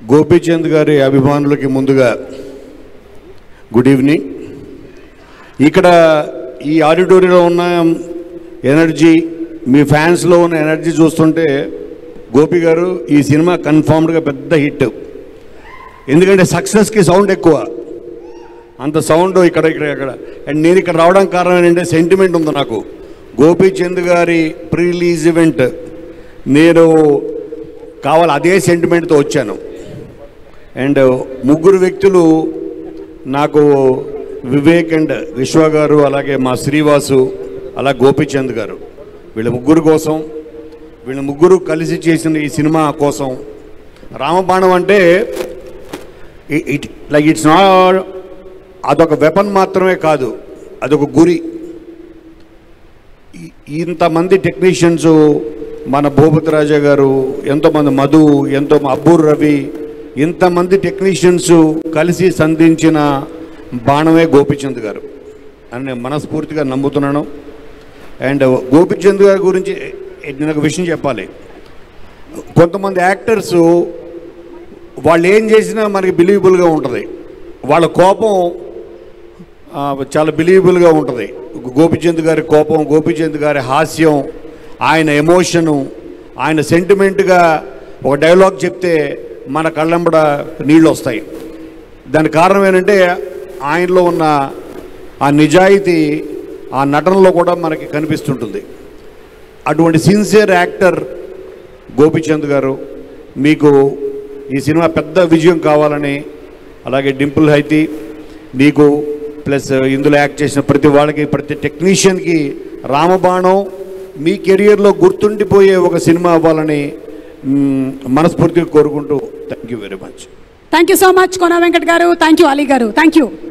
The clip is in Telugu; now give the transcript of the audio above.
గోపీచంద్ గారి అభిమానులకి ముందుగా గుడ్ ఈవినింగ్ ఇక్కడ ఈ ఆడిటోరియంలో ఉన్న ఎనర్జీ మీ ఫ్యాన్స్లో ఉన్న ఎనర్జీ చూస్తుంటే గోపి గారు ఈ సినిమా కన్ఫామ్డ్గా పెద్ద హిట్ ఎందుకంటే సక్సెస్కి సౌండ్ ఎక్కువ అంత సౌండ్ ఇక్కడ ఇక్కడ ఇక్కడ అండ్ నేను ఇక్కడ రావడానికి కారణం ఏంటంటే సెంటిమెంట్ ఉంది నాకు గోపీచంద్ గారి ప్రీ రిలీజ్ ఈవెంట్ నేను కావాలి అదే సెంటిమెంట్తో వచ్చాను అండ్ ముగ్గురు వ్యక్తులు నాకు వివేక్ అండ్ విశ్వ గారు అలాగే మా శ్రీవాసు అలా గోపీచంద్ గారు వీళ్ళ ముగ్గురు కోసం వీళ్ళ ముగ్గురు కలిసి చేసిన ఈ సినిమా కోసం రామబాణం అంటే ఇట్ లైక్ ఇట్స్ నాట్ అదొక వెపన్ మాత్రమే కాదు అదొక గురి ఈ- ఇంతమంది టెక్నీషియన్స్ మన భూపతి రాజా గారు ఎంతోమంది మధు ఎంతో అబ్బూర్ రవి ఇంతమంది టెక్నీషియన్స్ కలిసి సంధించిన బాణమే గోపిచంద్ గారు అని నేను మనస్ఫూర్తిగా నమ్ముతున్నాను అండ్ గోపిచంద్ గారి గురించి నేను ఒక విషయం చెప్పాలి కొంతమంది యాక్టర్స్ వాళ్ళు ఏం చేసినా మనకి బిలీవబుల్గా ఉంటుంది వాళ్ళ కోపం ఆ, చాలా బిలీవబుల్గా ఉంటుంది గోపిచంద్ గారి కోపం గోపిచంద్ గారి హాస్యం ఆయన ఎమోషను ఆయన సెంటిమెంట్గా ఒక డైలాగ్ చెప్తే మన కళ్ళంబడ నీళ్ళు వస్తాయి దానికి కారణం ఏంటంటే ఆయనలో ఉన్న ఆ నిజాయితీ ఆ నటనలో కూడా మనకి కనిపిస్తుంటుంది అటువంటి సిన్సియర్ యాక్టర్ గోపిచంద్ గారు మీకు ఈ సినిమా పెద్ద విజయం కావాలని అలాగే డింపుల్ హైతి మీకు ప్లస్ ఇందులో యాక్ట్ చేసిన ప్రతి వాళ్ళకి ప్రతి టెక్నీషియన్కి రామబాణం మీ కెరియర్లో గుర్తుండిపోయే ఒక సినిమా అవ్వాలని మ్, మనస్ఫూర్తిగా కోరుకుంటూ thank you very much thank you so much Kona Venkat గారు థ్యాంక్ యూ అలీ గారు థ్యాంక్ యూ